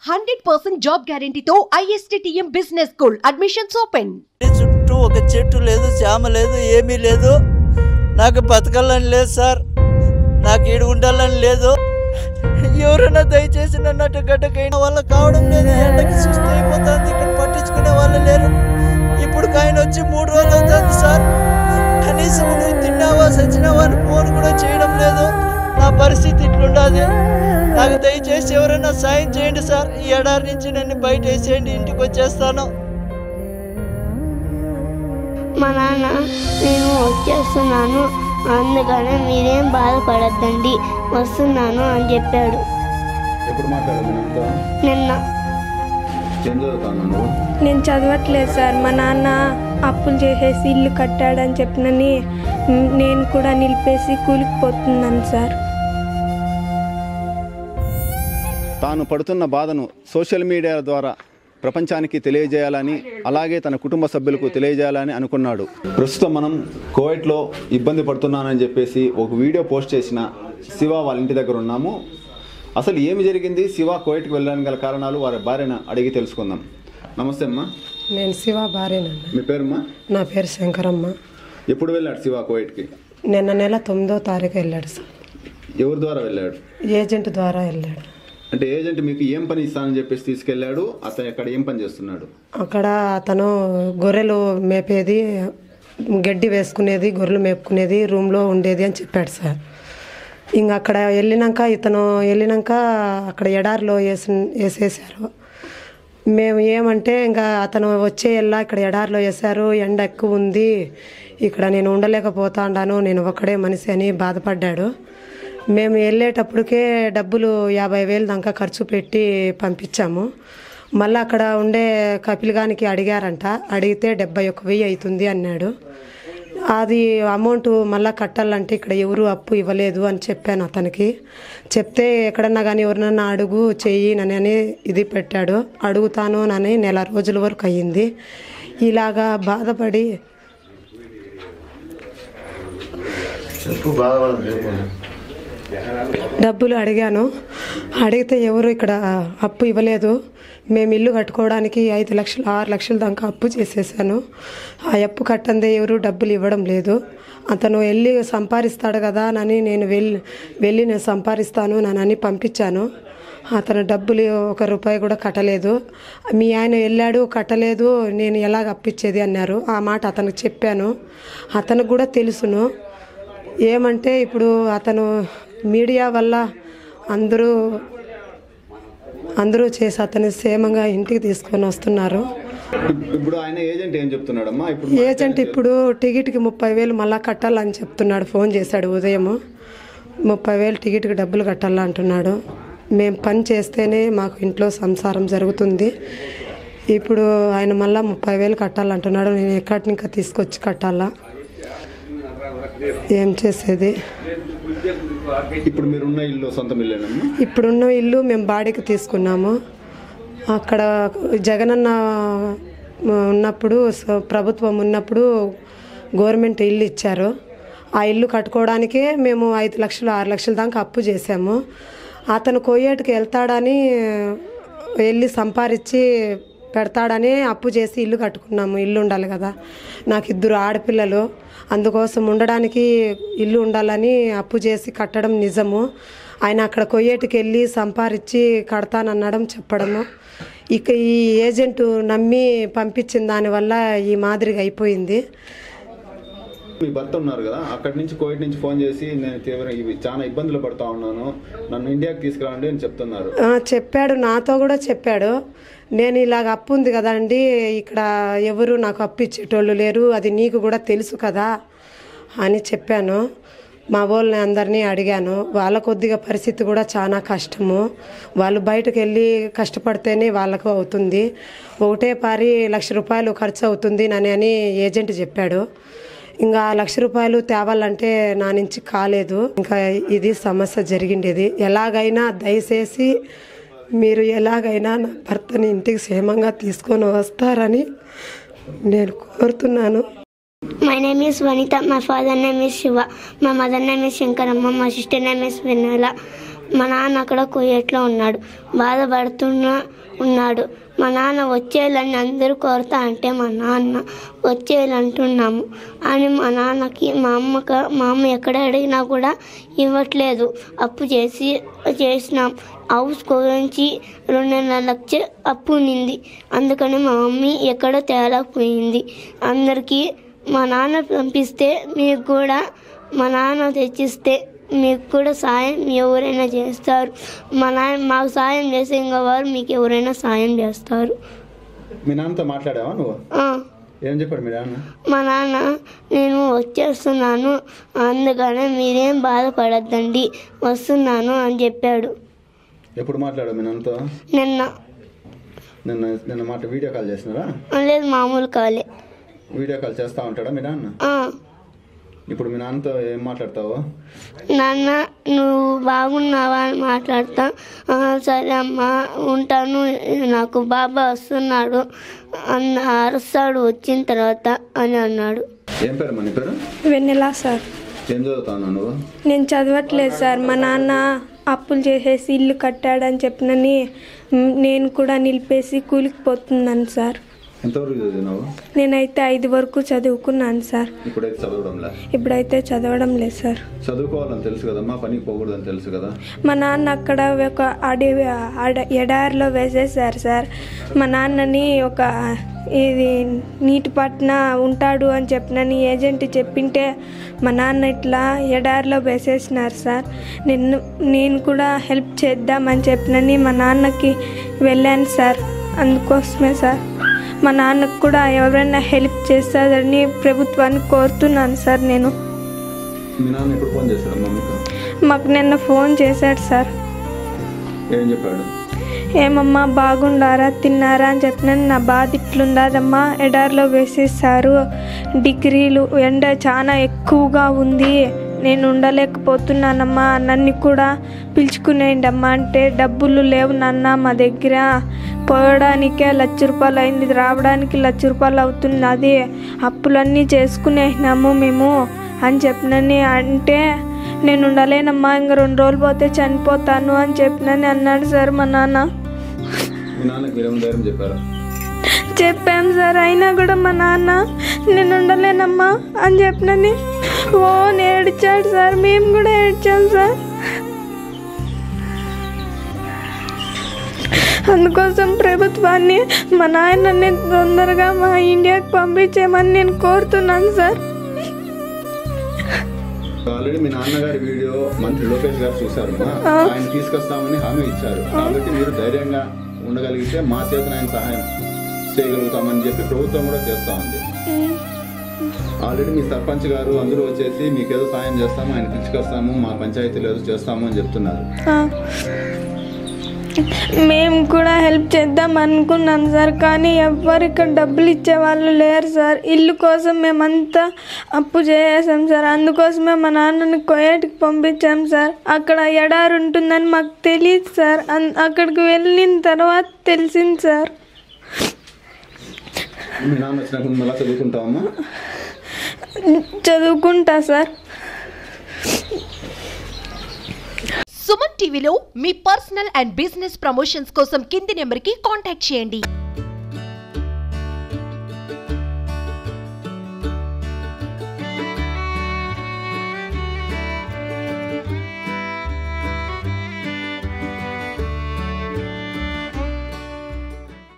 Hundred percent job గ్యారంటీతో ISTM business school admissions open చుట్టూ ఒక చెట్టు లేదు చేమ లేదు ఏమీ లేదు నాకు బతకాలని లేదు సార్ నాకు ఈడు ఉండాలని లేదు ఎవరైనా దయచేసి నన్ను అటు గడ్డకైన వాళ్ళ కావడం లేదు ఎండకి సుస్థ అయిపోతుంది ఇక్కడ పట్టించుకునే వాళ్ళు లేరు ఇప్పుడు ఆయన వచ్చి మూడు రోజులు అవుతుంది సార్ కనీసం నువ్వు తిన్నావా సచ్చినావా అని ఫోన్ కూడా చేయడం లేదు నా పరిస్థితి ఇట్లుండాది నాకు దయచేసి ఎవరైనా సాయం చేయండి సార్ ఈ ఎడారి నుంచి నన్ను బయట వేసేయండి ఇంటికి వచ్చేస్తాను మా నాన్న నేను వచ్చేస్తున్నాను అందుకనే మీరేం బాధపడద్దండి వస్తున్నాను అని చెప్పాడు ఎప్పుడు మాట్లాడదు నాతో నిన్న ఏం చదువుతాను నువ్వు నేను చదవట్లేదు సార్ మా నాన్న అప్పులు చేసేసి ఇల్లు కట్టాడని చెప్పినని మ్, నేను కూడా నిలిపేసి కూలిపోతున్నాను సార్ తాను పడుతున్న బాధను సోషల్ మీడియా ద్వారా ప్రపంచానికి తెలియజేయాలని అలాగే తన కుటుంబ సభ్యులకు తెలియజేయాలని అనుకున్నాడు ప్రస్తుతం మనం కోవిడ్లో ఇబ్బంది పడుతున్నానని చెప్పేసి ఒక వీడియో పోస్ట్ చేసిన శివ వాళ్ళ ఇంటి దగ్గర ఉన్నాము అసలు ఏమి జరిగింది శివ కోవిడ్కి వెళ్ళడానికి గల కారణాలు వారి భార్యను అడిగి తెలుసుకుందాం నమస్తే అమ్మా నేను శివ భార్యనన్న మీ పేరుమ్మా నా పేరు శంకరమ్మ ఎప్పుడు వెళ్ళాడు శివ కోవిడ్కి నిన్న నెల తొమ్మిదో తారీఖు వెళ్ళాడు సార్ ఎవరి ద్వారా వెళ్ళాడు ఏజెంట్ ద్వారా వెళ్ళాడు అంటే ఏజెంట్ మీకు ఏం పని ఇస్తానని చెప్పేసి తీసుకెళ్ళాడు అతను ఇక్కడ ఏం పని చేస్తున్నాడు అక్కడ అతను గొర్రెలు మేపేది గడ్డి వేసుకునేది గొర్రెలు మేపుకునేది రూమ్లో ఉండేది అని చెప్పాడు సార్ ఇంకా అక్కడ వెళ్ళినాక ఇతను వెళ్ళినాక అక్కడ ఎడారిలో వేసి వేసేసారు మేము ఏమంటే ఇంకా అతను వచ్చే వెళ్ళా ఇక్కడ ఎడారిలో వేశారు ఎండ ఎక్కువ ఉంది ఇక్కడ నేను ఉండలేకపోతాండాను నేను ఒక్కడే మనిషి అని బాధపడ్డాడు మేము వెళ్ళేటప్పటికే డబ్బులు యాభై వేలు దాకా ఖర్చు పెట్టి పంపించాము మళ్ళీ అక్కడ ఉండే కపిల్గానికి అడిగారంట అడిగితే డెబ్బై ఒక్క వెయ్యి అవుతుంది అన్నాడు అది అమౌంట్ మళ్ళీ కట్టాలంటే ఇక్కడ ఎవరు అప్పు ఇవ్వలేదు అని చెప్పాను అతనికి చెప్తే ఎక్కడన్నా కానీ ఎవరినన్నా అడుగు చెయ్యి నని ఇది పెట్టాడు అడుగుతాను నని నెల రోజుల వరకు అయ్యింది ఇలాగా బాధపడి డబ్బులు అడిగాను అడిగితే ఎవరు ఇక్కడ అప్పు ఇవ్వలేదు మేము ఇల్లు కట్టుకోవడానికి ఐదు లక్షలు ఆరు లక్షల దాకా అప్పు చేసేసాను ఆ అప్పు కట్టందే ఎవరు డబ్బులు ఇవ్వడం లేదు అతను వెళ్ళి సంపాదిస్తాడు కదా అని నేను వెళ్ళి వెళ్ళి నేను సంపాదిస్తాను నని పంపించాను అతను డబ్బులు ఒక రూపాయి కూడా కట్టలేదు మీ ఆయన వెళ్ళాడు కట్టలేదు నేను ఎలాగ అప్పిచ్చేది అన్నారు ఆ మాట అతనికి చెప్పాను అతనికి కూడా తెలుసును ఏమంటే ఇప్పుడు అతను మీడియా వల్ల అందరూ అందరూ చేసి అతని క్షేమంగా ఇంటికి తీసుకొని వస్తున్నారు ఇప్- ఇప్పుడు ఆయన ఏజెంట్ ఏం చెప్తున్నాడమ్మా ఇప్పుడు ఏజెంట్ ఇప్పుడు టికెట్కి ముప్పై వేలు మళ్ళా కట్టాలని చెప్తున్నాడు ఫోన్ చేశాడు ఉదయం ముప్పై వేలు టికెట్కి డబ్బులు కట్టాలా అంటున్నాడు మేము పని చేస్తేనే మాకు ఇంట్లో సంసారం జరుగుతుంది ఇప్పుడు ఆయన మళ్ళా ముప్పై వేలు కట్టాలంటున్నాడు నేను ఎక్కడి ఇంకా తీసుకొచ్చి కట్టాలా ఏం చేసేది ఇప్పుడు మీరున్న ఇల్లు సొంత ఇల్లేనమ్మా ఇప్పుడున్న ఇల్లు మేము బాడీకి తీసుకున్నాము అక్కడ జగనన్న ఉన్నప్పుడు స- ప్రభుత్వం ఉన్నప్పుడు గవర్నమెంట్ ఇల్లు ఇచ్చారు ఆ ఇల్లు కట్టుకోవడానికే మేము ఐదు లక్షలు ఆరు లక్షల దాకా అప్పు చేసాము అతను కోయేటికి వెళ్తాడని వెళ్ళి సంపాదించి పెడతాడని అప్పు చేసి ఇల్లు కట్టుకున్నాము ఇల్లు ఉండాలి కదా నాకు ఇద్దరు ఆడపిల్లలు అందుకోసం ఉండడానికి ఇల్లు ఉండాలని అప్పు చేసి కట్టడం నిజము ఆయన అక్కడ కొయ్యేటికి వెళ్ళి సంపాదించి కడతానన్నడం చెప్పడము ఇక ఈ ఏజెంట్ నమ్మి పంపించిన దానివల్ల ఈ మాదిరిగా అయిపోయింది మీ భర్త ఉన్నారు కదా అక్కడి నుంచి కోవిడ్ నుంచి ఫోన్ చేసి నేను తీవ్ర ఇవి చాలా ఇబ్బందులు పడతా ఉన్నాను నన్ను ఇండియాకి తీసుకురండి అని చెప్తున్నారు ఆ, చెప్పాడు నాతో కూడా చెప్పాడు నేను ఇలాగ అప్పు ఉంది కదండి ఇక్కడ ఎవరు నాకు అప్పు ఇచ్చేటోళ్ళు లేరు అది నీకు కూడా తెలుసు కదా అని చెప్పాను మా వాళ్ళని అందరినీ అడిగాను వాళ్ళ కొద్దిగా పరిస్థితి కూడా చాలా కష్టము వాళ్ళు బయటకు వెళ్ళి కష్టపడితేనే వాళ్ళకు అవుతుంది ఒకటే పారి లక్ష రూపాయలు ఖర్చు అవుతుంది అని అని ఏజెంట్ చెప్పాడు ఇంకా ఆ లక్ష రూపాయలు తేవాలంటే నా నుంచి కాలేదు ఇంకా ఇది సమస్య జరిగిండేది ఎలాగైనా దయచేసి మీరు ఎలాగైనా నా భర్తని ఇంటికి క్షేమంగా తీసుకొని వస్తారని నేను కోరుతున్నాను My name is Vanita. My father name is Shiva. My mother name is Shankarama. My sister name is Vinala. మా నాన్న అక్కడ కుయేట్లో ఉన్నాడు బాధపడుతున్నా ఉన్నాడు మా నాన్న వచ్చేయాలని అందరూ కోరుతా అంటే మా నాన్న వచ్చేయాలి అంటున్నాము అని మా నాన్నకి మా అమ్మక మా అమ్మ ఎక్కడ అడిగినా కూడా ఇవ్వట్లేదు అప్పు చేసి చేసినాం హౌస్ గురించి రెండున్నర లక్ష అప్పు ఉన్నింది అందుకని మా మమ్మీ ఎక్కడో తేలకపోయింది అందరికీ మా నాన్న పంపిస్తే మీకు కూడా మా నాన్న తెచ్చిస్తే మీకు కూడా సాయం ఎవరైనా చేస్తారు మా నాన్న మాకు సాయం చేసే ఇంకా వారు మీకు ఎవరైనా సాయం చేస్తారు మీ నాన్నతో మాట్లాడావా నువ్వు ఆ, ఏం చెప్పాడు మీ నాన్న మా నాన్న నేను వచ్చేస్తున్నాను అందుకనే మీరేం బాధపడద్దండి వస్తున్నాను అని చెప్పాడు ఎప్పుడు మాట్లాడావు మీ నాన్నతో నిన్న నిన్న నిన్న మాట వీడియో కాల్ చేసినారా లేదు మామూలు కాలే వీడియో కాల్ చేస్తా ఉంటాడా మీ నాన్న ఆ, ఇప్పుడు మీ నాన్నతో ఏం మాట్లాడతావు నాన్న నువ్వు బాగున్నావా అని మాట్లాడతా "ఆ, సరే అమ్మా ఉంటాను నాకు బాబా వస్తున్నాడు అన్న అరుస్తాడు వచ్చిన తర్వాత అని అన్నాడు ఏం పేరు మన పేరు వెన్నెలా సార్ ఏం చదువుతావు నువ్వు నేను చదవట్లేదు సార్ మా నాన్న అప్పులు చేసేసి ఇల్లు కట్టాడని చెప్పినని మ్, నేను కూడా నిలిపేసి కూలికి పోతున్నాను సార్ ఎంతవరకు చదివినావు నేనైతే ఐదు వరకు చదువుకున్నాను సార్ ఇప్పుడైతే చదవడంలే ఇప్పుడైతే చదవడం లేదు సార్ చదువుకోవాలని తెలుసు కదమ్మా పనికి పోకూడదని తెలుసు కదా మా నాన్న అక్కడ ఒక అడవి అడ- ఎడారిలో వేసేసారు సార్ మా నాన్నని ఒక ఇది నీటి పట్న ఉంటాడు అని చెప్పినని ఏజెంట్ చెప్పింటే మా నాన్న ఇట్లా ఎడారిలో వేసేసినారు సార్ నిన్ను నేను కూడా హెల్ప్ చేద్దామని చెప్పినని మా నాన్నకి వెళ్ళాను సార్ అందుకోసమే సార్ మా నాన్నకు కూడా ఎవరైనా హెల్ప్ చేస్తారని ప్రభుత్వాన్ని కోరుతున్నాను సార్ నేను మీ నాన్న ఎప్పుడు ఫోన్ చేశాడమ్మా మీకు మాకు నిన్న ఫోన్ చేశాడు సార్ ఏం చెప్పాడు ఏమమ్మా బాగుండారా తిన్నారా అని చెప్పినాను నా బాధ ఇట్లుండదమ్మా ఎడారిలో వేసేసారు డిగ్రీలు ఎండ చాలా ఎక్కువగా ఉంది నేను ఉండలేకపోతున్నానమ్మా నన్ను కూడా పిలుచుకునేయండి అమ్మా అంటే డబ్బులు లేవు నాన్న మా దగ్గర పోవడానికే లక్ష రూపాయలు అయింది రావడానికి లక్ష రూపాయలు అవుతున్నది అప్పులన్నీ చేసుకునేసినాము మేము అని చెప్పినని అంటే నేను ఉండలేనమ్మా ఇంక రెండు రోజులు పోతే చనిపోతాను అని చెప్పినని అన్నాడు సార్ మా నాన్న మీ నాన్నకి మీరేమో ధైర్యం చెప్పారా చెప్పాం సార్ అయినా కూడా మా నాన్న నేను ఉండలేనమ్మా అని చెప్పినని ఓ ఏడ్చాడు సార్ మేము కూడా ఏడ్చాం సార్ అందుకోసం ప్రభుత్వాన్ని మా నాయనని తొందరగా మా ఇండియాకి పంపించేయమని నేను కోరుతున్నాను సార్ ఆల్రెడీ మీ నాన్నగారి వీడియో మంత్రి లోకేష్ గారు చూశారు ఆయన తీసుకొస్తామని హామీ ఇచ్చారు కాబట్టి మీరు ధైర్యంగా ఉండగలిగితే మా చేతన ఆయన సహాయం చేయగలుగుతామని చెప్పి ప్రభుత్వం కూడా చేస్తా ఉంది ఆల్రెడీ మీ సర్పంచ్ గారు అందరూ వచ్చేసి మీకు ఏదో సాయం చేస్తాము ఆయన పిలుచుకొస్తాము మా పంచాయతీలో ఏదో చేస్తాము అని చెప్తున్నారు ఆ. మేము కూడా హెల్ప్ చేద్దాం అనుకున్నాం సార్ కానీ ఎవ్వరు ఇక్కడ డబ్బులు ఇచ్చే వాళ్ళు లేరు సార్ ఇల్లు కోసం మేమంతా అప్పు చేసాం సార్ అందుకోసమే మా నాన్నని కోయేటికి పంపించాం సార్ అక్కడ ఎడారి ఉంటుందని మాకు తెలియదు సార్ అన్- అక్కడికి వెళ్ళిన తర్వాత తెలిసింది సార్ మీ నాన్న వచ్చినప్పుడు మళ్ళీ చదువుకుంటామమ్మా చదువుకుంటా సార్ సుమన్ టీవీలో మీ పర్సనల్ అండ్ బిజినెస్ ప్రమోషన్స్ కోసం కింది నెంబర్కి కాంటాక్ట్ చేయండి